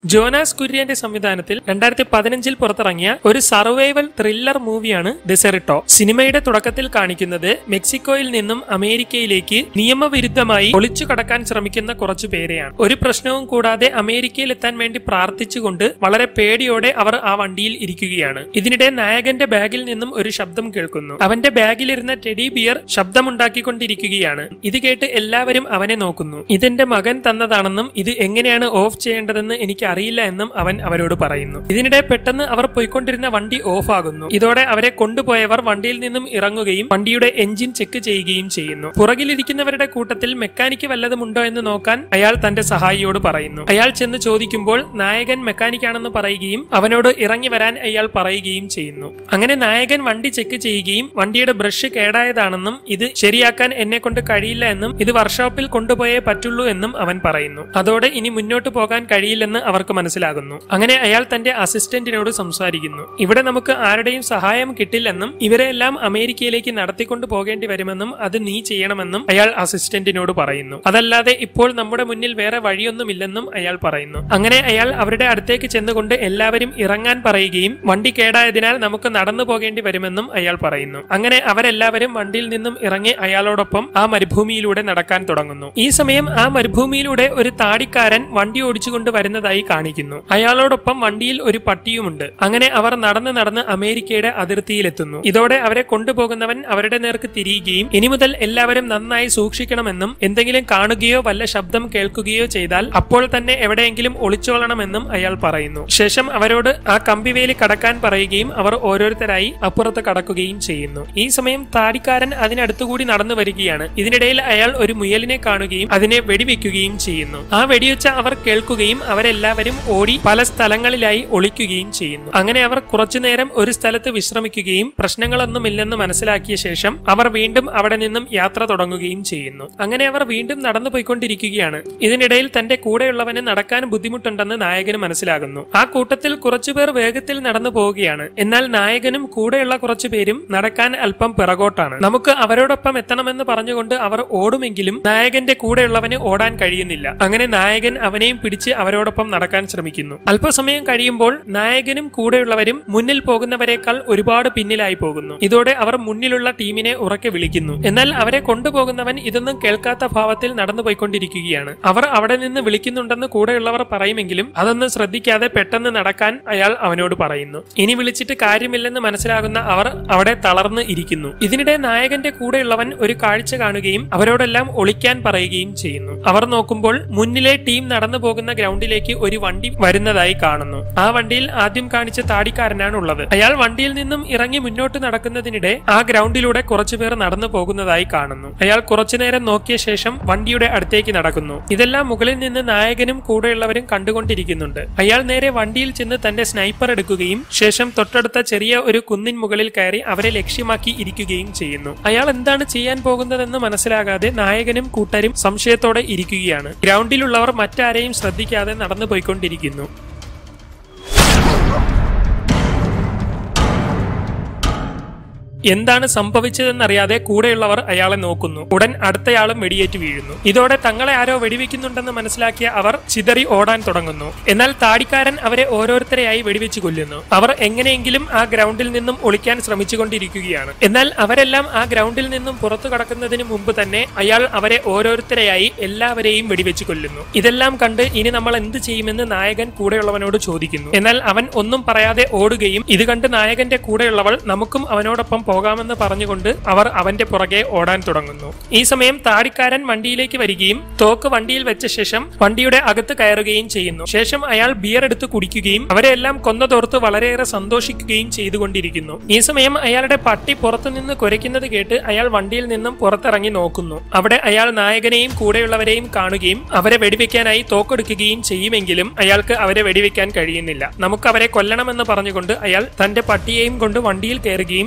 Jonas കുര്യന്റെ സംവിധാനത്തിൽ രണ്ടായിരത്തി പതിനഞ്ചിൽ പുറത്തിറങ്ങിയ ഒരു സർവൈവൽ ത്രില്ലർ മൂവിയാണ് ഡെസെറിട്ടോ സിനിമയുടെ തുടക്കത്തിൽ കാണിക്കുന്നത് മെക്സിക്കോയിൽ നിന്നും അമേരിക്കയിലേക്ക് നിയമവിരുദ്ധമായി ഒളിച്ചു കടക്കാൻ ശ്രമിക്കുന്ന കുറച്ചു പേരെയാണ് ഒരു പ്രശ്നവും കൂടാതെ അമേരിക്കയിൽ എത്താൻ വേണ്ടി പ്രാർത്ഥിച്ചുകൊണ്ട് വളരെ പേടിയോടെ അവർ ആ വണ്ടിയിൽ ഇരിക്കുകയാണ് ഇതിനിടെ നായകന്റെ ബാഗിൽ നിന്നും ഒരു ശബ്ദം കേൾക്കുന്നു അവന്റെ ബാഗിലിരുന്ന ടെഡി ബിയർ ശബ്ദമുണ്ടാക്കിക്കൊണ്ടിരിക്കുകയാണ് ഇത് കേട്ട് എല്ലാവരും അവനെ നോക്കുന്നു ഇതെന്റെ മകൻ തന്നതാണെന്നും ഇത് എങ്ങനെയാണ് ഓഫ് ചെയ്യേണ്ടതെന്ന് എനിക്ക് അറിയില്ല എന്നും അവൻ അവരോട് പറയുന്നു ഇതിനിടെ പെട്ടെന്ന് അവർ പോയിക്കൊണ്ടിരുന്ന വണ്ടി ഓഫ് ആകുന്നു ഇതോടെ അവരെ കൊണ്ടുപോയവർ വണ്ടിയിൽ നിന്നും ഇറങ്ങുകയും വണ്ടിയുടെ എഞ്ചിൻ ചെക്ക് ചെയ്യുകയും ചെയ്യുന്നു പുറകിലിരിക്കുന്നവരുടെ കൂട്ടത്തിൽ മെക്കാനിക്ക് വല്ലതുമുണ്ടോ എന്ന് നോക്കാൻ അയാൾ തന്റെ സഹായിയോട് പറയുന്നു അയാൾ ചെന്ന് ചോദിക്കുമ്പോൾ നായകൻ മെക്കാനിക്കാണെന്ന് പറയുകയും അവനോട് ഇറങ്ങി വരാൻ അയാൾ പറയുകയും ചെയ്യുന്നു അങ്ങനെ നായകൻ വണ്ടി ചെക്ക് ചെയ്യുകയും വണ്ടിയുടെ ബ്രഷ് കേടായതാണെന്നും ഇത് ശരിയാക്കാൻ എന്നെ കൊണ്ട് കഴിയില്ല എന്നും ഇത് വർക്ക്ഷോപ്പിൽ കൊണ്ടുപോയേ പറ്റുള്ളൂ എന്നും അവൻ പറയുന്നു അതോടെ ഇനി മുന്നോട്ട് പോകാൻ കഴിയില്ലെന്ന് അവർക്ക് മനസ്സിലാകുന്നു അങ്ങനെ അയാൾ തന്റെ അസിസ്റ്റന്റിനോട് സംസാരിക്കുന്നു ഇവിടെ നമുക്ക് ആരുടെയും സഹായം കിട്ടില്ലെന്നും ഇവരെല്ലാം അമേരിക്കയിലേക്ക് നടത്തിക്കൊണ്ട് പോകേണ്ടി വരുമെന്നും അത് നീ ചെയ്യണമെന്നും അയാൾ അസിസ്റ്റന്റിനോട് പറയുന്നു അതല്ലാതെ ഇപ്പോൾ നമ്മുടെ മുന്നിൽ വേറെ വഴിയൊന്നുമില്ലെന്നും അയാൾ പറയുന്നു അങ്ങനെ അയാൾ അവരുടെ അടുത്തേക്ക് ചെന്നുകൊണ്ട് എല്ലാവരും ഇറങ്ങാൻ പറയുകയും വണ്ടി കേടായതിനാൽ നമുക്ക് നടന്നു പോകേണ്ടി വരുമെന്നും അയാൾ പറയുന്നു അങ്ങനെ അവരെല്ലാവരും വണ്ടിയിൽ നിന്നും ഇറങ്ങി അയാളോടൊപ്പം ആ മരുഭൂമിയിലൂടെ നടക്കാൻ തുടങ്ങുന്നു ഈ സമയം ആ മരുഭൂമിയിലൂടെ ഒരു താടിക്കാരൻ വണ്ടി ഓടിച്ചുകൊണ്ട് വരുന്നതായി കാണിക്കുന്നു അയാളോടൊപ്പം വണ്ടിയിൽ ഒരു പട്ടിയുമുണ്ട് അങ്ങനെ അവർ നടന്ന് നടന്ന് അമേരിക്കയുടെ അതിർത്തിയിലെത്തുന്നു ഇതോടെ അവരെ കൊണ്ടുപോകുന്നവൻ അവരുടെ നേർക്ക് തിരിയുകയും ഇനി മുതൽ എല്ലാവരും നന്നായി സൂക്ഷിക്കണമെന്നും എന്തെങ്കിലും കാണുകയോ വല്ല ശബ്ദം കേൾക്കുകയോ ചെയ്താൽ അപ്പോൾ തന്നെ എവിടെയെങ്കിലും ഒളിച്ചോളണമെന്നും അയാൾ പറയുന്നു ശേഷം അവരോട് ആ കമ്പിവേലി കടക്കാൻ പറയുകയും അവർ ഓരോരുത്തരായി അപ്പുറത്ത് കടക്കുകയും ചെയ്യുന്നു ഈ സമയം താടിക്കാരൻ അതിനടുത്തുകൂടി നടന്നു വരികയാണ് ഇതിനിടയിൽ അയാൾ ഒരു മുയലിനെ കാണുകയും അതിനെ വെടിവെക്കുകയും ചെയ്യുന്നു ആ വെടിവെച്ച അവർ കേൾക്കുകയും അവരെല്ലാവരും ഓടി പല സ്ഥലങ്ങളിലായി ഒളിക്കുകയും ചെയ്യുന്നു അങ്ങനെ അവർ കുറച്ചുനേരം ഒരു സ്ഥലത്ത് വിശ്രമിക്കുകയും പ്രശ്നങ്ങളൊന്നുമില്ലെന്ന് മനസ്സിലാക്കിയ ശേഷം അവർ വീണ്ടും അവിടെ നിന്നും യാത്ര തുടങ്ങുകയും ചെയ്യുന്നു അങ്ങനെ അവർ വീണ്ടും നടന്നു പോയിക്കൊണ്ടിരിക്കുകയാണ് ഇതിനിടയിൽ തന്റെ കൂടെയുള്ളവന് നടക്കാൻ ബുദ്ധിമുട്ടുണ്ടെന്ന് നായകന് മനസ്സിലാകുന്നു ആ കൂട്ടത്തിൽ കുറച്ചുപേർ വേഗത്തിൽ നടന്നു പോവുകയാണ് എന്നാൽ നായകനും കൂടെയുള്ള കുറച്ചു പേരും നടക്കാൻ അല്പം പിറകോട്ടാണ് നമുക്ക് അവരോടൊപ്പം എത്തണമെന്ന് പറഞ്ഞുകൊണ്ട് അവർ ഓടുമെങ്കിലും നായകന്റെ കൂടെയുള്ളവന് ഓടാൻ കഴിയുന്നില്ല അങ്ങനെ നായകൻ അവനെയും പിടിച്ച് അവരോടൊപ്പം നടക്കാൻ ശ്രമിക്കുന്നു അല്പസമയം കഴിയുമ്പോൾ നായകനും കൂടെയുള്ളവരും മുന്നിൽ പോകുന്നവരെക്കാൾ ഒരുപാട് പിന്നിലായി പോകുന്നു ഇതോടെ അവർ മുന്നിലുള്ള ടീമിനെ ഉറക്കെ വിളിക്കുന്നു എന്നാൽ അവരെ കൊണ്ടുപോകുന്നവൻ ഇതൊന്നും കേൾക്കാത്ത ഭാവത്തിൽ നടന്നു പോയിക്കൊണ്ടിരിക്കുകയാണ് അവർ അവിടെ നിന്ന് വിളിക്കുന്നുണ്ടെന്ന് കൂടെയുള്ളവർ പറയുമെങ്കിലും അതൊന്നും ശ്രദ്ധിക്കാതെ പെട്ടെന്ന് നടക്കാൻ അയാൾ അവനോട് പറയുന്നു ഇനി വിളിച്ചിട്ട് കാര്യമില്ലെന്ന് മനസ്സിലാകുന്ന അവർ അവിടെ തളർന്ന് ഇരിക്കുന്നു ഇതിനിടെ നായകന്റെ കൂടെയുള്ളവൻ ഒരു കാഴ്ച കാണുകയും അവരോടെല്ലാം ഒളിക്കാൻ പറയുകയും ചെയ്യുന്നു അവർ നോക്കുമ്പോൾ മുന്നിലെ ടീം നടന്നു പോകുന്ന ഗ്രൗണ്ടിലേക്ക് ഒരു വണ്ടി വരുന്നതായി കാണുന്നു ആ വണ്ടിയിൽ ആദ്യം കാണിച്ച താടിക്കാരനാണ് ഉള്ളത് അയാൾ വണ്ടിയിൽ നിന്നും ഇറങ്ങി മുന്നോട്ട് നടക്കുന്നതിനിടെ ആ ഗ്രൗണ്ടിലൂടെ കുറച്ചുപേർ നടന്നു പോകുന്നതായി കാണുന്നു അയാൾ കുറച്ചുനേരം നോക്കിയ ശേഷം വണ്ടിയുടെ അടുത്തേക്ക് നടക്കുന്നു ഇതെല്ലാം മുകളിൽ നിന്ന് നായകനും കൂടെയുള്ളവരും കണ്ടുകൊണ്ടിരിക്കുന്നുണ്ട് അയാൾ നേരെ വണ്ടിയിൽ ചെന്ന് തന്റെ സ്നൈപ്പർ എടുക്കുകയും ശേഷം തൊട്ടടുത്ത ചെറിയ ഒരു കുന്നിൻ മുകളിൽ കയറി അവരെ ലക്ഷ്യമാക്കി ഇരിക്കുകയും ചെയ്യുന്നു അയാൾ എന്താണ് ചെയ്യാൻ പോകുന്നതെന്ന് മനസ്സിലാകാതെ നായകനും കൂട്ടരും സംശയത്തോടെ ഇരിക്കുകയാണ് ഗ്രൗണ്ടിലുള്ളവർ മറ്റാരെയും ശ്രദ്ധിക്കാതെ നടന്നു പോയിക്കൊണ്ടിരിക്കുന്നു എന്താണ് സംഭവിച്ചതെന്നറിയാതെ കൂടെയുള്ളവർ അയാളെ നോക്കുന്നു ഉടൻ അടുത്തയാളും വെടിയേറ്റ് വീഴുന്നു ഇതോടെ തങ്ങളെ ആരോ വെടിവെക്കുന്നുണ്ടെന്ന് മനസ്സിലാക്കിയ അവർ ചിതറി ഓടാൻ തുടങ്ങുന്നു എന്നാൽ താടിക്കാരൻ അവരെ ഓരോരുത്തരെയായി വെടിവെച്ച് കൊല്ലുന്നു അവർ എങ്ങനെയെങ്കിലും ആ ഗ്രൗണ്ടിൽ നിന്നും ഒളിക്കാൻ ശ്രമിച്ചുകൊണ്ടിരിക്കുകയാണ് എന്നാൽ അവരെല്ലാം ആ ഗ്രൗണ്ടിൽ നിന്നും പുറത്തു കടക്കുന്നതിന് മുമ്പ് തന്നെ അയാൾ അവരെ ഓരോരുത്തരെയായി എല്ലാവരെയും വെടിവെച്ച് കൊല്ലുന്നു ഇതെല്ലാം കണ്ട് ഇനി നമ്മൾ എന്ത് ചെയ്യുമെന്ന് നായകൻ കൂടെയുള്ളവനോട് ചോദിക്കുന്നു എന്നാൽ അവൻ ഒന്നും പറയാതെ ഓടുകയും ഇത് കണ്ട് നായകന്റെ കൂടെയുള്ളവൾ നമുക്കും അവനോടൊപ്പം പോകാമെന്ന് പറഞ്ഞുകൊണ്ട് അവർ അവന്റെ പുറകെ ഓടാൻ തുടങ്ങുന്നു ഈ സമയം താടിക്കാരൻ വണ്ടിയിലേക്ക് വരികയും തോക്ക് വണ്ടിയിൽ വെച്ച ശേഷം വണ്ടിയുടെ അകത്ത് കയറുകയും ചെയ്യുന്നു ശേഷം അയാൾ ബിയർ എടുത്ത് കുടിക്കുകയും അവരെല്ലാം കൊന്നതോർത്ത് വളരെയേറെ സന്തോഷിക്കുകയും ചെയ്തുകൊണ്ടിരിക്കുന്നു ഈ സമയം അയാളുടെ പട്ടി പുറത്തുനിന്ന് കുരയ്ക്കുന്നത് കേട്ട് അയാൾ വണ്ടിയിൽ നിന്നും പുറത്തിറങ്ങി നോക്കുന്നു അവിടെ അയാൾ നായകനെയും കൂടെയുള്ളവരെയും കാണുകയും അവരെ വെടിവെക്കാനായി തോക്കെടുക്കുകയും ചെയ്യുമെങ്കിലും അയാൾക്ക് അവരെ വെടിവെക്കാൻ കഴിയുന്നില്ല നമുക്ക് അവരെ കൊല്ലണമെന്ന് പറഞ്ഞുകൊണ്ട് അയാൾ തന്റെ പട്ടിയെയും കൊണ്ട് വണ്ടിയിൽ കയറുകയും ശേഷം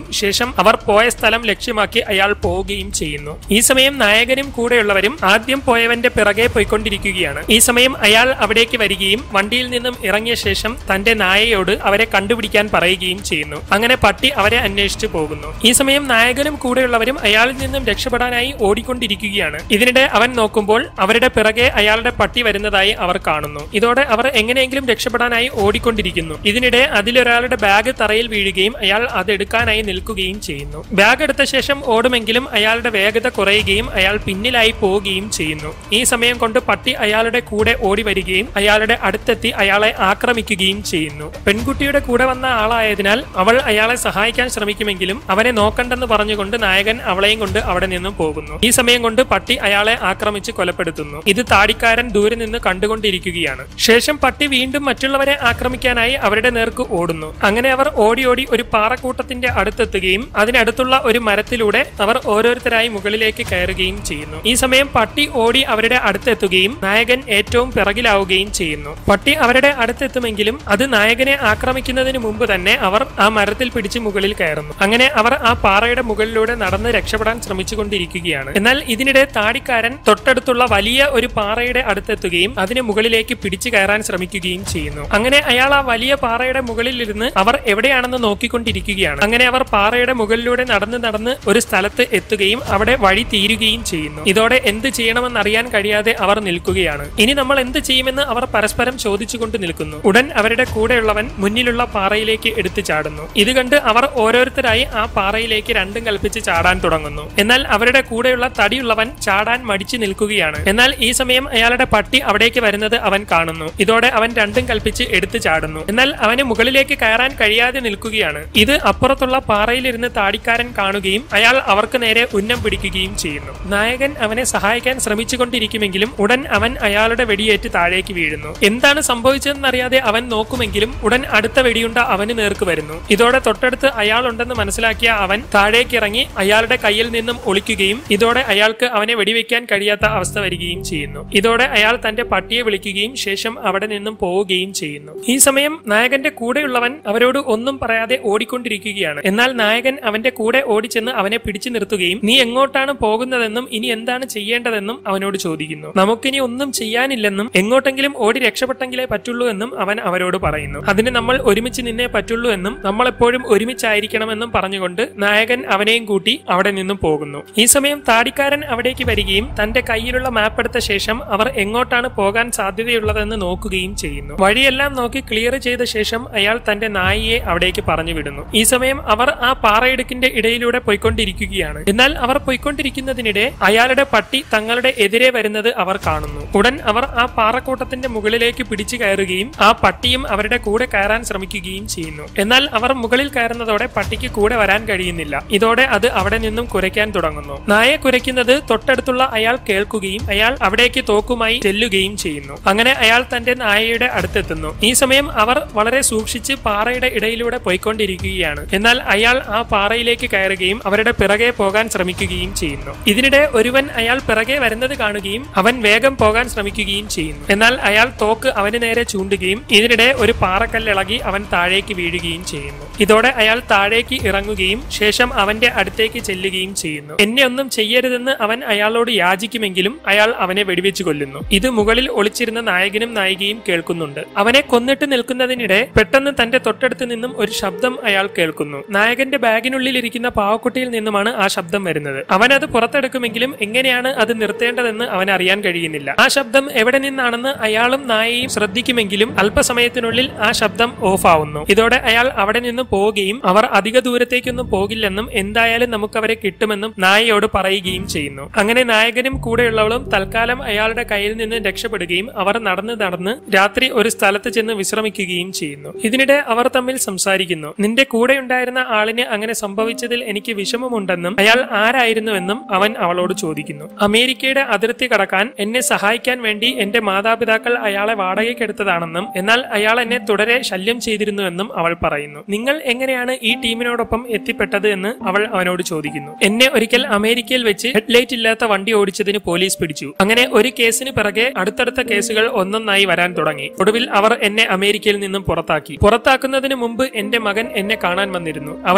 അവർ പോയ സ്ഥലം ലക്ഷ്യമാക്കി അയാൾ പോവുകയും ചെയ്യുന്നു ഈ സമയം നായകനും കൂടെയുള്ളവരും ആദ്യം പോയവന്റെ പിറകെ പോയിക്കൊണ്ടിരിക്കുകയാണ് ഈ സമയം അയാൾ അവിടേക്ക് വരികയും വണ്ടിയിൽ നിന്നും ഇറങ്ങിയ ശേഷം തന്റെ നായയോട് അവരെ കണ്ടുപിടിക്കാൻ പറയുകയും ചെയ്യുന്നു അങ്ങനെ പട്ടി അവരെ അന്വേഷിച്ചു പോകുന്നു ഈ സമയം നായകനും കൂടെയുള്ളവരും അയാളിൽ നിന്നും രക്ഷപ്പെടാനായി ഓടിക്കൊണ്ടിരിക്കുകയാണ് ഇതിനിടെ അവൻ നോക്കുമ്പോൾ അവരുടെ പിറകെ അയാളുടെ പട്ടി വരുന്നതായി അവർ കാണുന്നു ഇതോടെ അവർ എങ്ങനെയെങ്കിലും രക്ഷപ്പെടാനായി ഓടിക്കൊണ്ടിരിക്കുന്നു ഇതിനിടെ അതിലൊരാളുടെ ബാഗ് തറയിൽ വീഴുകയും അയാൾ അത് എടുക്കാനായി നിൽക്കുകയും ചെയ്യുന്നു ബാഗ് എടുത്ത ശേഷം ഓടുമെങ്കിലും അയാളുടെ വേഗത കുറയുകയും അയാൾ പിന്നിലായി പോവുകയും ചെയ്യുന്നു ഈ സമയം കൊണ്ട് പട്ടി അയാളുടെ കൂടെ ഓടി വരികയും അയാളുടെ അടുത്തെത്തി അയാളെ ആക്രമിക്കുകയും ചെയ്യുന്നു പെൺകുട്ടിയുടെ കൂടെ വന്ന ആളായതിനാൽ അവൾ അയാളെ സഹായിക്കാൻ ശ്രമിക്കുമെങ്കിലും അവനെ നോക്കണ്ടെന്ന് പറഞ്ഞുകൊണ്ട് നായകൻ അവളെയും കൊണ്ട് അവിടെ നിന്നും പോകുന്നു ഈ സമയം കൊണ്ട് പട്ടി അയാളെ ആക്രമിച്ച് കൊലപ്പെടുത്തുന്നു ഇത് താടിക്കാരൻ ദൂരെ നിന്ന് കണ്ടുകൊണ്ടിരിക്കുകയാണ് ശേഷം പട്ടി വീണ്ടും മറ്റുള്ളവരെ ആക്രമിക്കാനായി അവരുടെ നേർക്ക് ഓടുന്നു അങ്ങനെ അവർ ഓടി ഓടി ഒരു പാറക്കൂട്ടത്തിന്റെ അടുത്തെത്തുകയും അതിനടുത്തുള്ള ഒരു മരത്തിലൂടെ അവർ ഓരോരുത്തരായി മുകളിലേക്ക് കയറുകയും ചെയ്യുന്നു ഈ സമയം പട്ടി ഓടി അവരുടെ അടുത്തെത്തുകയും നായകൻ ഏറ്റവും പിറകിലാവുകയും ചെയ്യുന്നു പട്ടി അവരുടെ അടുത്തെത്തുമെങ്കിലും അത് നായകനെ ആക്രമിക്കുന്നതിന് മുമ്പ് തന്നെ അവർ ആ മരത്തിൽ പിടിച്ച് മുകളിൽ കയറുന്നു അങ്ങനെ അവർ ആ പാറയുടെ മുകളിലൂടെ നടന്ന് രക്ഷപ്പെടാൻ ശ്രമിച്ചുകൊണ്ടിരിക്കുകയാണ് എന്നാൽ ഇതിനിടെ താടിക്കാരൻ തൊട്ടടുത്തുള്ള വലിയ ഒരു പാറയുടെ അടുത്തെത്തുകയും അതിന് മുകളിലേക്ക് പിടിച്ചു കയറാൻ ശ്രമിക്കുകയും ചെയ്യുന്നു അങ്ങനെ അയാൾ ആ വലിയ പാറയുടെ മുകളിൽ ഇരുന്ന് അവർ എവിടെയാണെന്ന് നോക്കിക്കൊണ്ടിരിക്കുകയാണ് അങ്ങനെ അവർ പാറയുടെ മുകളിലൂടെ നടന്ന് നടന്ന് ഒരു സ്ഥലത്ത് എത്തുകയും അവിടെ വഴി തീരുകയും ചെയ്യുന്നു ഇതോടെ എന്ത് ചെയ്യണമെന്ന് അറിയാൻ കഴിയാതെ അവർ നിൽക്കുകയാണ് ഇനി നമ്മൾ എന്ത് ചെയ്യുമെന്ന് അവർ പരസ്പരം ചോദിച്ചുകൊണ്ട് നിൽക്കുന്നു ഉടൻ അവരുടെ കൂടെയുള്ളവൻ മുന്നിലുള്ള പാറയിലേക്ക് എടുത്തു ചാടുന്നു ഇത് കണ്ട് അവർ ഓരോരുത്തരായി ആ പാറയിലേക്ക് രണ്ടും കൽപ്പിച്ച് ചാടാൻ തുടങ്ങുന്നു എന്നാൽ അവരുടെ കൂടെയുള്ള തടിയുള്ളവൻ ചാടാൻ മടിച്ചു നിൽക്കുകയാണ് എന്നാൽ ഈ സമയം അയാളുടെ പട്ടി അവിടേക്ക് വരുന്നത് അവൻ കാണുന്നു ഇതോടെ അവൻ രണ്ടും കൽപ്പിച്ച് എടുത്തു ചാടുന്നു എന്നാൽ അവന് മുകളിലേക്ക് കയറാൻ കഴിയാതെ നിൽക്കുകയാണ് ഇത് അപ്പുറത്തുള്ള പാറയിലിരുന്ന് താടിക്കാരൻ കാണുകയും അയാൾ അവർക്ക് നേരെ ഉന്നം പിടിക്കുകയും ചെയ്യുന്നു നായകൻ അവനെ സഹായിക്കാൻ ശ്രമിച്ചുകൊണ്ടിരിക്കുമെങ്കിലും ഉടൻ അവൻ അയാളുടെ വെടിയേറ്റ് താഴേക്ക് വീഴുന്നു എന്താണ് സംഭവിച്ചതെന്നറിയാതെ അവൻ നോക്കുമെങ്കിലും ഉടൻ അടുത്ത വെടിയുണ്ട അവന് നേർക്ക് വരുന്നു ഇതോടെ തൊട്ടടുത്ത് അയാളുണ്ടെന്ന് മനസ്സിലാക്കിയ അവൻ താഴേക്ക് ഇറങ്ങി അയാളുടെ കയ്യിൽ നിന്നും ഒളിക്കുകയും ഇതോടെ അയാൾക്ക് അവനെ വെടിവെക്കാൻ കഴിയാത്ത അവസ്ഥ വരികയും ചെയ്യുന്നു ഇതോടെ അയാൾ തന്റെ പട്ടിയെ വിളിക്കുകയും ശേഷം അവിടെ നിന്നും പോവുകയും ചെയ്യുന്നു ഈ സമയം നായകന്റെ കൂടെയുള്ളവൻ അവരോട് ഒന്നും പറയാതെ ഓടിക്കൊണ്ടിരിക്കുകയാണ് എന്നാൽ നായകൻ അവന്റെ കൂടെ ഓടിച്ചെന്ന് അവനെ പിടിച്ചു നിർത്തുകയും നീ എങ്ങോട്ടാണ് പോകുന്നതെന്നും ഇനി എന്താണ് ചെയ്യേണ്ടതെന്നും അവനോട് ചോദിക്കുന്നു നമുക്കിനി ഒന്നും ചെയ്യാനില്ലെന്നും എങ്ങോട്ടെങ്കിലും ഓടി രക്ഷപ്പെട്ടെങ്കിലേ പറ്റുള്ളൂ എന്നും അവൻ അവരോട് പറയുന്നു അതിന് നമ്മൾ ഒരുമിച്ച് നിന്നേ പറ്റുള്ളൂ എന്നും നമ്മൾ എപ്പോഴും ഒരുമിച്ചായിരിക്കണമെന്നും പറഞ്ഞുകൊണ്ട് നായകൻ അവനെയും കൂട്ടി അവിടെ നിന്നും പോകുന്നു ഈ സമയം താടിക്കാരൻ അവിടേക്ക് വരികയും തന്റെ കയ്യിലുള്ള മാപ്പ് എടുത്ത ശേഷം അവർ എങ്ങോട്ടാണ് പോകാൻ സാധ്യതയുള്ളതെന്ന് നോക്കുകയും ചെയ്യുന്നു വഴിയെല്ലാം നോക്കി ക്ലിയർ ചെയ്ത ശേഷം അയാൾ തന്റെ നായിയെ അവിടേക്ക് പറഞ്ഞു വിടുന്നു ഈ സമയം അവർ ആ പാറയിടുക്കിന്റെ ഇടയിലൂടെ പോയിക്കൊണ്ടിരിക്കുകയാണ് എന്നാൽ അവർ പോയിക്കൊണ്ടിരിക്കുന്നതിനിടെ അയാളുടെ പട്ടി തങ്ങളുടെ എതിരെ വരുന്നത് അവർ കാണുന്നു ഉടൻ അവർ ആ പാറക്കൂട്ടത്തിന്റെ മുകളിലേക്ക് പിടിച്ചു കയറുകയും ആ പട്ടിയും അവരുടെ കൂടെ കയറാൻ ശ്രമിക്കുകയും ചെയ്യുന്നു എന്നാൽ അവർ മുകളിൽ കയറുന്നതോടെ പട്ടിക്ക് കൂടെ വരാൻ കഴിയുന്നില്ല ഇതോടെ അത് അവിടെ നിന്നും കുരയ്ക്കാൻ തുടങ്ങുന്നു നായെ കുരയ്ക്കുന്നത് തൊട്ടടുത്തുള്ള അയാൾ കേൾക്കുകയും അയാൾ അവിടേക്ക് തോക്കുമായി ചെല്ലുകയും ചെയ്യുന്നു അങ്ങനെ അയാൾ തന്റെ നായയുടെ അടുത്തെത്തുന്നു ഈ സമയം അവർ വളരെ സൂക്ഷിച്ച് പാറയുടെ ഇടയിലൂടെ പോയിക്കൊണ്ടിരിക്കുകയാണ് എന്നാൽ അയാൾ ആ പാറയിലേക്ക് കയറുകയും അവരുടെ പിറകെ പോകാൻ ശ്രമിക്കുകയും ചെയ്യുന്നു ഇതിനിടെ ഒരുവൻ അയാൾ പിറകെ വരുന്നത് കാണുകയും അവൻ വേഗം പോകാൻ ശ്രമിക്കുകയും ചെയ്യുന്നു എന്നാൽ അയാൾ തോക്ക് അവന് നേരെ ചൂണ്ടുകയും ഇതിനിടെ ഒരു പാറക്കല്ലിളകി അവൻ താഴേക്ക് വീഴുകയും ചെയ്യുന്നു ഇതോടെ അയാൾ താഴേക്ക് ഇറങ്ങുകയും ശേഷം അവന്റെ അടുത്തേക്ക് ചെല്ലുകയും ചെയ്യുന്നു എന്നെ ഒന്നും ചെയ്യരുതെന്ന് അവൻ അയാളോട് യാചിക്കുമെങ്കിലും അയാൾ അവനെ വെടിവെച്ച് കൊല്ലുന്നു ഇത് മുകളിൽ ഒളിച്ചിരുന്ന നായകനും നായികയും കേൾക്കുന്നുണ്ട് അവനെ കൊന്നിട്ട് നിൽക്കുന്നതിനിടെ പെട്ടെന്ന് തന്റെ തൊട്ടടുത്ത് നിന്നും ഒരു ശബ്ദം അയാൾ കേൾക്കുന്നു നായകന്റെ ബാഗിനുള്ളിൽ ഇരിക്കുന്ന പാവക്കുട്ടിയിൽ നിന്നുമാണ് ആ ശബ്ദം വരുന്നത് അവൻ അത് പുറത്തെടുക്കുമെങ്കിലും എങ്ങനെയാണ് അത് നിർത്തേണ്ടതെന്ന് അവൻ അറിയാൻ കഴിയുന്നില്ല ആ ശബ്ദം എവിടെ നിന്നാണെന്ന് അയാളും നായയും ശ്രദ്ധിക്കുമെങ്കിലും അല്പസമയത്തിനുള്ളിൽ ആ ശബ്ദം ഓഫ് ആവുന്നു ഇതോടെ അയാൾ അവിടെ നിന്ന് പോവുകയും അവർ അധിക ദൂരത്തേക്കൊന്നും പോകില്ലെന്നും എന്തായാലും നമുക്ക് അവരെ കിട്ടുമെന്നും നായയോട് പറയുകയും ചെയ്യുന്നു അങ്ങനെ നായകനും കൂടെയുള്ളവളും തൽക്കാലം അയാളുടെ കയ്യിൽ നിന്ന് രക്ഷപ്പെടുകയും അവർ നടന്ന് നടന്ന് രാത്രി ഒരു സ്ഥലത്ത് ചെന്ന് വിശ്രമിക്കുകയും ചെയ്യുന്നു ഇതിനിടെ അവർ തമ്മിൽ സംസാരിക്കുന്നു നിന്റെ കൂടെ ഉണ്ടായിരുന്ന ആളിന് അങ്ങനെ സംഭവിച്ചതിൽ എനിക്ക് വിഷമമുണ്ടെന്നും അയാൾ ആരായിരുന്നുവെന്നും അവൻ അവളോട് ചോദിക്കുന്നു അമേരിക്കയുടെ അതിർത്തി കടക്കാൻ എന്നെ സഹായിക്കാൻ വേണ്ടി എന്റെ മാതാപിതാക്കൾ അയാളെ വാടകയ്ക്കെടുത്തതാണെന്നും എന്നാൽ അയാൾ എന്നെ തുടരെ ശല്യം ചെയ്തിരുന്നുവെന്നും അവൾ പറയുന്നു നിങ്ങൾ എങ്ങനെയാണ് ഈ ടീമിനോടൊപ്പം എത്തിപ്പെട്ടത് എന്ന് അവൾ അവനോട് ചോദിക്കുന്നു എന്നെ ഒരിക്കൽ അമേരിക്കയിൽ വെച്ച് ഹെഡ്ലൈറ്റ് ഇല്ലാത്ത വണ്ടി ഓടിച്ചതിന് പോലീസ് പിടിച്ചു അങ്ങനെ ഒരു കേസിന് പിറകെ അടുത്തടുത്ത കേസുകൾ ഒന്നൊന്നായി വരാൻ തുടങ്ങി ഒടുവിൽ അവർ എന്നെ അമേരിക്കയിൽ നിന്നും പുറത്താക്കി പുറത്താക്കുന്നതിന് മുമ്പ് എന്റെ മകൻ എന്നെ കാണാൻ വന്നിരുന്നു അവനാണ് എനിക്ക്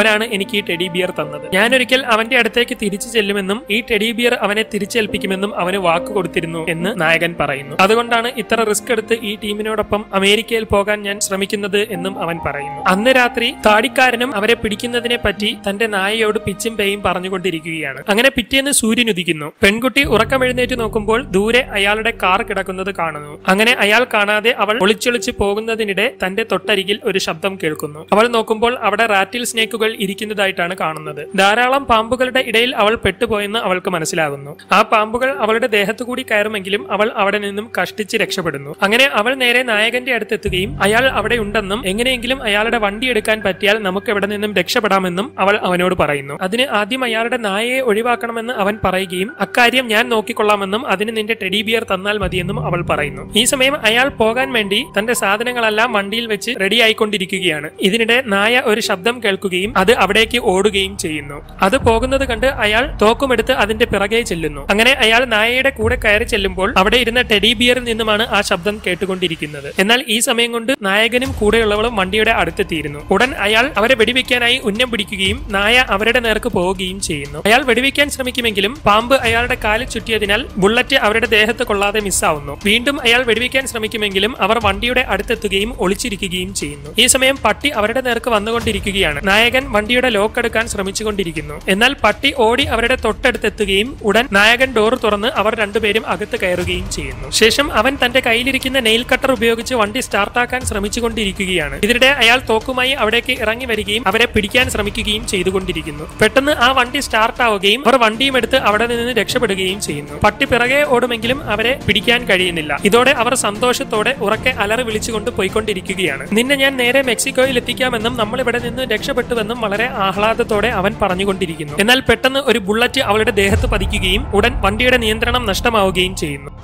എനിക്ക് ഈ ടെഡി ബിയർ തന്നത് ഞാനൊരിക്കൽ അവന്റെ അടുത്തേക്ക് തിരിച്ചു ചെല്ലുമെന്നും ഈ ടെഡി ബിയർ അവനെ തിരിച്ചേൽപ്പിക്കുമെന്നും അവന് വാക്ക് കൊടുത്തിരുന്നു എന്ന് നായകൻ പറയുന്നു അതുകൊണ്ടാണ് ഇത്ര റിസ്ക് എടുത്ത് ഈ ടീമിനോടൊപ്പം അമേരിക്കയിൽ പോകാൻ ഞാൻ ശ്രമിക്കുന്നത് എന്നും അവൻ പറയുന്നു അന്ന് രാത്രി താടിക്കാരനും അവരെ പിടിക്കുന്നതിനെ പറ്റി തന്റെ നായയോട് പിച്ചും പേയും പറഞ്ഞുകൊണ്ടിരിക്കുകയാണ് അങ്ങനെ പിറ്റേന്ന് സൂര്യൻ ഉദിക്കുന്നു പെൺകുട്ടി ഉറക്കമെഴുന്നേറ്റ് നോക്കുമ്പോൾ ദൂരെ അയാളുടെ കാർ കിടക്കുന്നത് കാണുന്നു അങ്ങനെ അയാൾ കാണാതെ അവൾ ഒളിച്ചൊളിച്ച് പോകുന്നതിനിടെ തന്റെ തൊട്ടരികിൽ ഒരു ശബ്ദം കേൾക്കുന്നു അവൾ നോക്കുമ്പോൾ അവിടെ റാറ്റിൽ സ്നേക്കുകൾ ഇരിക്കുന്നതായിട്ടാണ് കാണുന്നത് ധാരാളം പാമ്പുകളുടെ ഇടയിൽ അവൾ പെട്ടുപോയെന്ന് അവൾക്ക് മനസ്സിലാകുന്നു ആ പാമ്പുകൾ അവളുടെ ദേഹത്തു കൂടി കയറുമെങ്കിലും അവൾ അവിടെ നിന്നും കഷ്ടിച്ച് രക്ഷപ്പെടുന്നു അങ്ങനെ അവൾ നേരെ നായകന്റെ അടുത്തെത്തുകയും അയാൾ അവിടെ ഉണ്ടെന്നും എങ്ങനെയെങ്കിലും അയാളുടെ വണ്ടി എടുക്കാൻ പറ്റിയാൽ നമുക്ക് ഇവിടെ നിന്നും രക്ഷപ്പെടാമെന്നും അവൾ അവനോട് പറയുന്നു അതിന് ആദ്യം അയാളുടെ നായയെ ഒഴിവാക്കണമെന്ന് അവൻ പറയുകയും അക്കാര്യം ഞാൻ നോക്കിക്കൊള്ളാമെന്നും അതിന് നിന്റെ ടെഡി ബിയർ തന്നാൽ മതിയെന്നും അവൾ പറയുന്നു ഈ സമയം അയാൾ പോകാൻ വേണ്ടി തന്റെ സാധനങ്ങളെല്ലാം വണ്ടിയിൽ വെച്ച് റെഡി ആയിക്കൊണ്ടിരിക്കുകയാണ് ഇതിനിടെ നായ ഒരു ശബ്ദം കേൾക്കുകയും അത് അവിടേക്ക് ഓടുകയും ചെയ്യുന്നു അത് പോകുന്നത് കണ്ട് അയാൾ തോക്കുമെടുത്ത് അതിന്റെ പിറകെ ചെല്ലുന്നു അങ്ങനെ അയാൾ നായയുടെ കൂടെ കയറി ചെല്ലുമ്പോൾ അവിടെ ഇരുന്ന ടെഡി ബിയറിൽ നിന്നുമാണ് ആ ശബ്ദം കേട്ടുകൊണ്ടിരിക്കുന്നത് എന്നാൽ ഈ സമയം കൊണ്ട് നായകനും കൂടെയുള്ളവളും വണ്ടിയുടെ അടുത്തെത്തിയിരുന്നു ഉടൻ അയാൾ അവരെ വെടിവെക്കാനായി ഉന്നം പിടിക്കുകയും നായ അവരുടെ നേർക്ക് പോവുകയും ചെയ്യുന്നു അയാൾ വെടിവെക്കാൻ ശ്രമിക്കുമെങ്കിലും പാമ്പ് അയാളുടെ കാലിൽ ചുറ്റിയതിനാൽ ബുള്ളറ്റ് അവരുടെ ദേഹത്ത് കൊള്ളാതെ മിസ്സാവുന്നു വീണ്ടും അയാൾ വെടിവെക്കാൻ ശ്രമിക്കുമെങ്കിലും അവർ വണ്ടിയുടെ അടുത്തെത്തുകയും ഒളിച്ചിരിക്കുകയും ചെയ്യുന്നു ഈ സമയം പട്ടി അവരുടെ നേർക്ക് വന്നുകൊണ്ടിരിക്കുകയാണ് നായകൻ വണ്ടിയുടെ ലോക്ക് എടുക്കാൻ ശ്രമിച്ചുകൊണ്ടിരിക്കുന്നു എന്നാൽ പട്ടി ഓടി അവരുടെ തൊട്ടടുത്തെത്തുകയും ഉടൻ നായകൻ ഡോർ തുറന്ന് അവർ രണ്ടുപേരും അകത്ത് കയറുകയും ചെയ്യുന്നു ശേഷം അവൻ തന്റെ കയ്യിലിരിക്കുന്ന നെയിൽ കട്ടർ ഉപയോഗിച്ച് വണ്ടി സ്റ്റാർട്ടാക്കാൻ ശ്രമിച്ചുകൊണ്ടിരിക്കുകയാണ് ഇതിനിടെ അയാൾ തോക്കുമായി അവിടേക്ക് ഇറങ്ങി വരികയും അവരെ പിടിക്കാൻ ശ്രമിക്കുകയും ചെയ്തുകൊണ്ടിരിക്കുന്നു പെട്ടെന്ന് ആ വണ്ടി സ്റ്റാർട്ട് ആവുകയും അവർ വണ്ടിയും എടുത്ത് അവിടെ നിന്ന് രക്ഷപ്പെടുകയും ചെയ്യുന്നു പട്ടി പിറകെ ഓടുമെങ്കിലും അവരെ പിടിക്കാൻ കഴിയുന്നില്ല ഇതോടെ അവർ സന്തോഷത്തോടെ ഉറക്കെ അലറി വിളിച്ചുകൊണ്ട് പോയിക്കൊണ്ടിരിക്കുകയാണ് നിന്നെ ഞാൻ നേരെ മെക്സിക്കോയിൽ എത്തിക്കാമെന്നും നമ്മൾ ഇവിടെ നിന്ന് രക്ഷപ്പെട്ടുവെന്നും വളരെ ആഹ്ലാദത്തോടെ അവൻ പറഞ്ഞുകൊണ്ടിരിക്കുന്നു എന്നാൽ പെട്ടെന്ന് ഒരു ബുള്ളറ്റ് അവളുടെ ദേഹത്ത് പതിക്കുകയും ഉടൻ വണ്ടിയുടെ നിയന്ത്രണം നഷ്ടമാവുകയും ചെയ്യുന്നു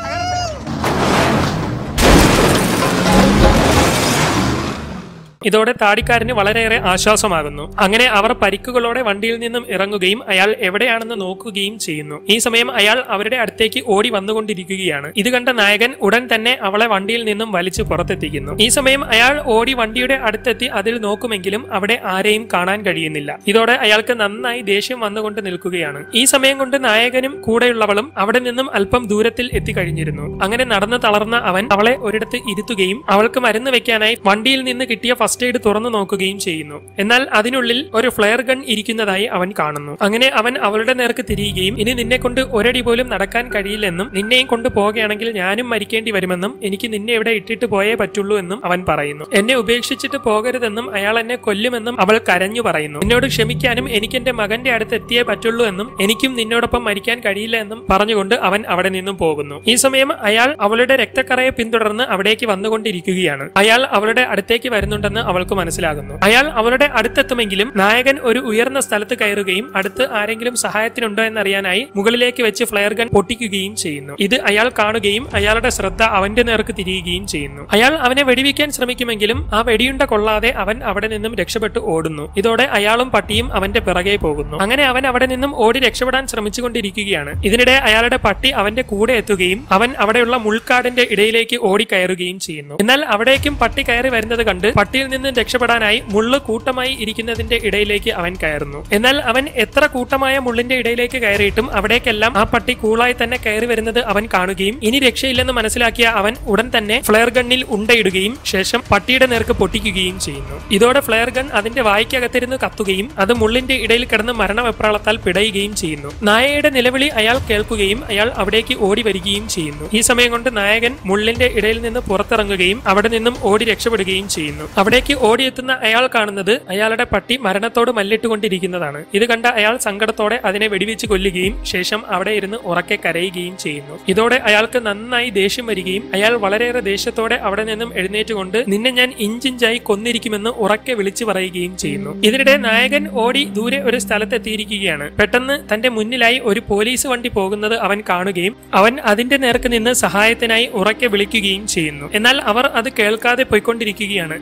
ഇതോടെ താടിക്കാരന് വളരെയേറെ ആശ്വാസമാകുന്നു അങ്ങനെ അവർ പരിക്കുകളോടെ വണ്ടിയിൽ നിന്നും ഇറങ്ങുകയും അയാൾ എവിടെയാണെന്ന് നോക്കുകയും ചെയ്യുന്നു ഈ സമയം അയാൾ അവരുടെ അടുത്തേക്ക് ഓടി വന്നുകൊണ്ടിരിക്കുകയാണ് ഇത് കണ്ട നായകൻ ഉടൻ തന്നെ അവളെ വണ്ടിയിൽ നിന്നും വലിച്ചു പുറത്തെത്തിക്കുന്നു ഈ സമയം അയാൾ ഓടി വണ്ടിയുടെ അടുത്തെത്തി അതിൽ നോക്കുമെങ്കിലും അവിടെ ആരെയും കാണാൻ കഴിയുന്നില്ല ഇതോടെ അയാൾക്ക് നന്നായി ദേഷ്യം വന്നുകൊണ്ട് നിൽക്കുകയാണ് ഈ സമയം കൊണ്ട് നായകനും കൂടെയുള്ളവളും അവിടെ നിന്നും അല്പം ദൂരത്തിൽ എത്തിക്കഴിഞ്ഞിരുന്നു അങ്ങനെ നടന്നു തളർന്ന അവൻ അവളെ ഒരിടത്ത് ഇരുത്തുകയും അവൾക്ക് മരുന്ന് വെക്കാനായി വണ്ടിയിൽ നിന്ന് കിട്ടിയ ഫസ്റ്റ് എയ്ഡ് തുറന്നു നോക്കുകയും ചെയ്യുന്നു എന്നാൽ അതിനുള്ളിൽ ഒരു ഫ്ലെയർ ഗൺ ഇരിക്കുന്നതായി അവൻ കാണുന്നു അങ്ങനെ അവൻ അവളുടെ നേർക്ക് തിരിയുകയും ഇനി നിന്നെ കൊണ്ട് ഒരടി പോലും നടക്കാൻ കഴിയില്ലെന്നും നിന്നെയും കൊണ്ട് പോകുകയാണെങ്കിൽ ഞാനും മരിക്കേണ്ടി വരുമെന്നും എനിക്ക് നിന്നെ ഇവിടെ ഇട്ടിട്ട് പോയേ പറ്റുള്ളൂ എന്നും അവൻ പറയുന്നു എന്നെ ഉപേക്ഷിച്ചിട്ട് പോകരുതെന്നും അയാൾ എന്നെ കൊല്ലുമെന്നും അവൾ കരഞ്ഞു പറയുന്നു എന്നോട് ക്ഷമിക്കാനും എനിക്ക് എന്റെ മകന്റെ അടുത്ത് എത്തിയേ പറ്റുള്ളൂ എന്നും എനിക്കും നിന്നോടൊപ്പം മരിക്കാൻ കഴിയില്ല എന്നും പറഞ്ഞുകൊണ്ട് അവൻ അവിടെ നിന്നും പോകുന്നു ഈ സമയം അയാൾ അവളുടെ രക്തക്കറയെ പിന്തുടർന്ന് അവിടേക്ക് വന്നുകൊണ്ടിരിക്കുകയാണ് അയാൾ അവളുടെ അടുത്തേക്ക് വരുന്നുണ്ടെന്ന് അവൾക്ക് മനസ്സിലാകുന്നു അയാൾ അവളുടെ അടുത്തെത്തുമെങ്കിലും നായകൻ ഒരു ഉയർന്ന സ്ഥലത്ത് കയറുകയും അടുത്ത് ആരെങ്കിലും സഹായത്തിനുണ്ടോ എന്നറിയാനായി മുകളിലേക്ക് വെച്ച് ഫ്ലെയർ ഗൺ പൊട്ടിക്കുകയും ചെയ്യുന്നു ഇത് അയാൾ കാണുകയും അയാളുടെ ശ്രദ്ധ അവന്റെ നേർക്ക് തിരിയുകയും ചെയ്യുന്നു അയാൾ അവനെ വെടിവെക്കാൻ ശ്രമിക്കുമെങ്കിലും ആ വെടിയുണ്ട കൊള്ളാതെ അവൻ അവിടെ നിന്നും രക്ഷപ്പെട്ടു ഓടുന്നു ഇതോടെ അയാളും പട്ടിയും അവന്റെ പിറകെ പോകുന്നു അങ്ങനെ അവൻ അവിടെ നിന്നും ഓടി രക്ഷപ്പെടാൻ ശ്രമിച്ചുകൊണ്ടിരിക്കുകയാണ് ഇതിനിടെ അയാളുടെ പട്ടി അവന്റെ കൂടെ എത്തുകയും അവൻ അവിടെയുള്ള മുൾക്കാടിന്റെ ഇടയിലേക്ക് ഓടി കയറുകയും ചെയ്യുന്നു എന്നാൽ അവിടേക്കും പട്ടി കയറി വരുന്നത് കണ്ട് പട്ടിയിൽ നിന്ന് രക്ഷപ്പെടാനായി മുള്ള് കൂട്ടമായി ഇരിക്കുന്നതിന്റെ ഇടയിലേക്ക് അവൻ കയറുന്നു എന്നാൽ അവൻ എത്ര കൂട്ടമായ മുള്ളിന്റെ ഇടയിലേക്ക് കയറിയിട്ടും അവിടേക്കെല്ലാം ആ പട്ടി കൂളായി തന്നെ കയറി വരുന്നത് അവൻ കാണുകയും ഇനി രക്ഷയില്ലെന്ന് മനസ്സിലാക്കിയ അവൻ ഉടൻ തന്നെ ഫ്ലെയർ ഗണ്ണിൽ ഉണ്ടയിടുകയും ശേഷം പട്ടിയുടെ നേർക്ക് പൊട്ടിക്കുകയും ചെയ്യുന്നു ഇതോടെ ഫ്ലെയർ ഗൺ അതിന്റെ വായ്ക്കകത്തിരുന്ന് കത്തുകയും അത് മുള്ളിന്റെ ഇടയിൽ കിടന്ന് മരണവെപ്രാളത്താൽ പിടയുകയും ചെയ്യുന്നു നായയുടെ നിലവിളി അയാൾ കേൾക്കുകയും അയാൾ അവിടേക്ക് ഓടി വരികയും ചെയ്യുന്നു ഈ സമയം കൊണ്ട് നായകൻ മുള്ളിന്റെ ഇടയിൽ നിന്ന് പുറത്തിറങ്ങുകയും അവിടെ നിന്നും ഓടി രക്ഷപ്പെടുകയും ചെയ്യുന്നു അവിടേക്ക് ഓടിയെത്തുന്ന അയാൾ കാണുന്നത് അയാളുടെ പട്ടി മരണത്തോട് മല്ലിട്ടുകൊണ്ടിരിക്കുന്നതാണ് ഇത് കണ്ട അയാൾ സങ്കടത്തോടെ അതിനെ വെടിവെച്ച് കൊല്ലുകയും ശേഷം അവിടെ ഇരുന്ന് ഉറക്കെ കരയുകയും ചെയ്യുന്നു ഇതോടെ അയാൾക്ക് നന്നായി ദേഷ്യം വരികയും അയാൾ വളരെയേറെ ദേഷ്യത്തോടെ അവിടെ നിന്നും എഴുന്നേറ്റുകൊണ്ട് നിന്നെ ഞാൻ ഇഞ്ചിഞ്ചായി കൊന്നിരിക്കുമെന്ന് ഉറക്കെ വിളിച്ചു പറയുകയും ചെയ്യുന്നു ഇതിനിടെ നായകൻ ഓടി ദൂരെ ഒരു സ്ഥലത്തെത്തിയിരിക്കുകയാണ് പെട്ടെന്ന് തന്റെ മുന്നിലായി ഒരു പോലീസ് വണ്ടി പോകുന്നത് അവൻ കാണുകയും അവൻ അതിന്റെ നേർക്ക് നിന്ന് സഹായത്തിനായി ഉറക്കെ വിളിക്കുകയും ചെയ്യുന്നു എന്നാൽ അവർ അത് കേൾക്കാതെ പോയിക്കൊണ്ടിരിക്കുകയാണ് ഇത് കണ്ട്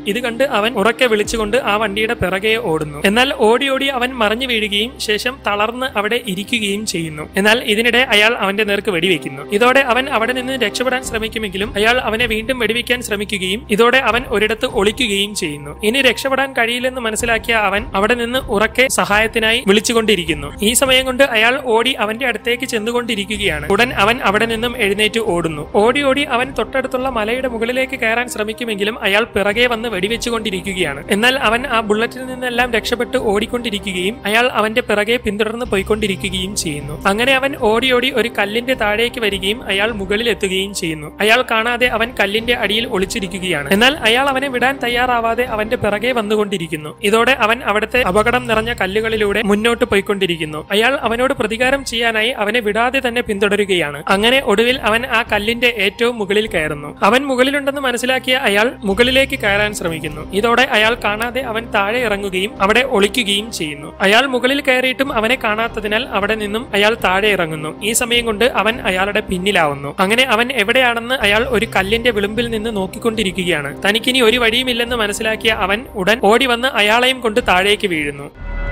കണ്ട് അവൻ ഉറക്കെ വിളിച്ചുകൊണ്ട് ആ വണ്ടിയുടെ പിറകെ ഓടുന്നു എന്നാൽ ഓടി ഓടി അവൻ മറിഞ്ഞു വീഴുകയും ശേഷം തളർന്ന് അവിടെ ഇരിക്കുകയും ചെയ്യുന്നു എന്നാൽ ഇതിനിടെ അയാൾ അവന്റെ നേർക്ക് വെടിവെക്കുന്നു ഇതോടെ അവൻ അവിടെ നിന്ന് രക്ഷപ്പെടാൻ ശ്രമിക്കുമെങ്കിലും അയാൾ അവനെ വീണ്ടും വെടിവെക്കാൻ ശ്രമിക്കുകയും ഇതോടെ അവൻ ഒരിടത്ത് ഒളിക്കുകയും ചെയ്യുന്നു ഇനി രക്ഷപ്പെടാൻ കഴിയില്ലെന്ന് മനസ്സിലാക്കിയ അവൻ അവിടെ നിന്ന് ഉറക്കെ സഹായത്തിനായി വിളിച്ചുകൊണ്ടിരിക്കുന്നു ഈ സമയം കൊണ്ട് അയാൾ ഓടി അവന്റെ അടുത്തേക്ക് ചെന്നുകൊണ്ടിരിക്കുകയാണ് ഉടൻ അവൻ അവിടെ നിന്നും എഴുന്നേറ്റ് ഓടുന്നു ഓടി ഓടി അവൻ തൊട്ടടുത്തുള്ള മലയുടെ മുകളിലേക്ക് കയറാൻ ശ്രമിക്കുമെങ്കിലും അയാൾ പിറകെ വന്ന് വെടിവെച്ചുകൊണ്ടിരിക്കുകയാണ് എന്നാൽ അവൻ ആ ബുള്ളറ്റിൽ നിന്നെല്ലാം രക്ഷപ്പെട്ട് ഓടിക്കൊണ്ടിരിക്കുകയും അയാൾ അവന്റെ പിറകെ പിന്തുടർന്ന് പോയിക്കൊണ്ടിരിക്കുകയും ചെയ്യുന്നു അങ്ങനെ അവൻ ഓടി ഓടി ഒരു കല്ലിന്റെ താഴേക്ക് വരികയും അയാൾ മുകളിൽ എത്തുകയും ചെയ്യുന്നു അയാൾ കാണാതെ അവൻ കല്ലിന്റെ അടിയിൽ ഒളിച്ചിരിക്കുകയാണ് എന്നാൽ അയാൾ അവനെ വിടാൻ തയ്യാറാവാതെ അവന്റെ പിറകെ വന്നുകൊണ്ടിരിക്കുന്നു ഇതോടെ അവൻ അവിടുത്തെ അപകടം നിറഞ്ഞ കല്ലുകളിലൂടെ മുന്നോട്ട് പോയിക്കൊണ്ടിരിക്കുന്നു അയാൾ അവനോട് പ്രതികാരം ചെയ്യാനായി അവനെ വിടാതെ തന്നെ പിന്തുടരുകയാണ് അങ്ങനെ ഒടുവിൽ അവൻ ആ കല്ലിന്റെ ഏറ്റവും മുകളിൽ കയറുന്നു അവൻ മുകളിലുണ്ടെന്ന് മനസ്സിലാക്കിയ അയാൾ മുകളിലേക്ക് കയറാൻ ശ്രമിക്കുന്നു ഇതോടെ അയാൾ കാണാതെ അവൻ താഴെ ഇറങ്ങുകയും അവിടെ ഒളിക്കുകയും ചെയ്യുന്നു അയാൾ മുകളിൽ കയറിയിട്ടും അവനെ കാണാത്തതിനാൽ അവിടെ നിന്നും അയാൾ താഴെ ഇറങ്ങുന്നു ഈ സമയം കൊണ്ട് അവൻ അയാളുടെ പിന്നിലാവുന്നു അങ്ങനെ അവൻ എവിടെയാണെന്ന് അയാൾ ഒരു കല്ലിന്റെ വിളിമ്പിൽ നിന്ന് നോക്കിക്കൊണ്ടിരിക്കുകയാണ് തനിക്കിനി ഒരു വഴിയുമില്ലെന്ന് മനസ്സിലാക്കിയ അവൻ ഉടൻ ഓടി വന്ന് അയാളെയും കൊണ്ട് താഴേക്ക് വീഴുന്നു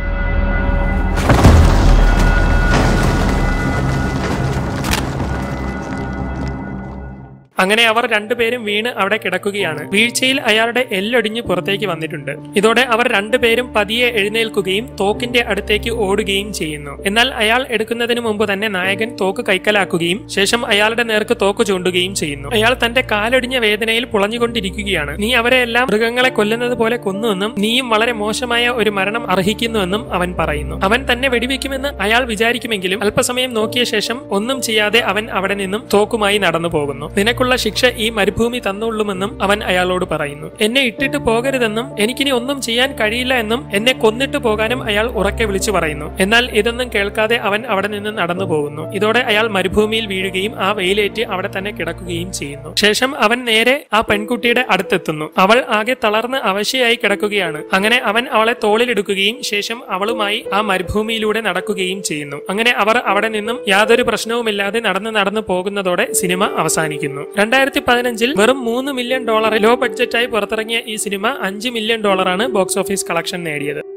അങ്ങനെ അവർ രണ്ടുപേരും വീണ് അവിടെ കിടക്കുകയാണ് വീഴ്ചയിൽ അയാളുടെ എല്ലൊടിഞ്ഞ് പുറത്തേക്ക് വന്നിട്ടുണ്ട് ഇതോടെ അവർ രണ്ടുപേരും പതിയെ എഴുന്നേൽക്കുകയും തോക്കിന്റെ അടുത്തേക്ക് ഓടുകയും ചെയ്യുന്നു എന്നാൽ അയാൾ എടുക്കുന്നതിന് മുമ്പ് തന്നെ നായകൻ തോക്ക് കൈക്കലാക്കുകയും ശേഷം അയാളുടെ നേർക്ക് തോക്ക് ചൂണ്ടുകയും ചെയ്യുന്നു അയാൾ തന്റെ കാലൊടിഞ്ഞ വേദനയിൽ പുളഞ്ഞുകൊണ്ടിരിക്കുകയാണ് നീ അവരെല്ലാം മൃഗങ്ങളെ കൊല്ലുന്നത് പോലെ കൊന്നുവെന്നും നീയും വളരെ മോശമായ ഒരു മരണം അർഹിക്കുന്നുവെന്നും അവൻ പറയുന്നു അവൻ തന്നെ വെടിവെക്കുമെന്ന് അയാൾ വിചാരിക്കുമെങ്കിലും അല്പസമയം നോക്കിയ ശേഷം ഒന്നും ചെയ്യാതെ അവൻ അവിടെ നിന്നും തോക്കുമായി നടന്നു പോകുന്നു നിനക്കുള്ള ശിക്ഷ ഈ മരുഭൂമി തന്നുള്ളുമെന്നും അവൻ അയാളോട് പറയുന്നു എന്നെ ഇട്ടിട്ട് പോകരുതെന്നും എനിക്കിനി ഒന്നും ചെയ്യാൻ കഴിയില്ല എന്നും എന്നെ കൊന്നിട്ട് പോകാനും അയാൾ ഉറക്കെ വിളിച്ചു പറയുന്നു എന്നാൽ ഇതൊന്നും കേൾക്കാതെ അവൻ അവിടെ നിന്ന് നടന്നു പോകുന്നു ഇതോടെ അയാൾ മരുഭൂമിയിൽ വീഴുകയും ആ വെയിലേറ്റ് അവിടെ തന്നെ കിടക്കുകയും ചെയ്യുന്നു ശേഷം അവൻ നേരെ ആ പെൺകുട്ടിയുടെ അടുത്തെത്തുന്നു അവൾ ആകെ തളർന്ന് അവശയായി കിടക്കുകയാണ് അങ്ങനെ അവൻ അവളെ തോളിലെടുക്കുകയും ശേഷം അവളുമായി ആ മരുഭൂമിയിലൂടെ നടക്കുകയും ചെയ്യുന്നു അങ്ങനെ അവർ അവിടെ നിന്നും യാതൊരു പ്രശ്നവുമില്ലാതെ നടന്ന് നടന്നു പോകുന്നതോടെ സിനിമ അവസാനിക്കുന്നു രണ്ടായിരത്തി പതിനഞ്ചിൽ വെറും മൂന്ന് മില്യൺ ഡോളർ ലോ ബഡ്ജറ്റായി പുറത്തിറങ്ങിയ ഈ സിനിമ അഞ്ച് മില്യൺ ഡോളറാണ് ബോക്സ് ഓഫീസ് കളക്ഷൻ നേടിയത്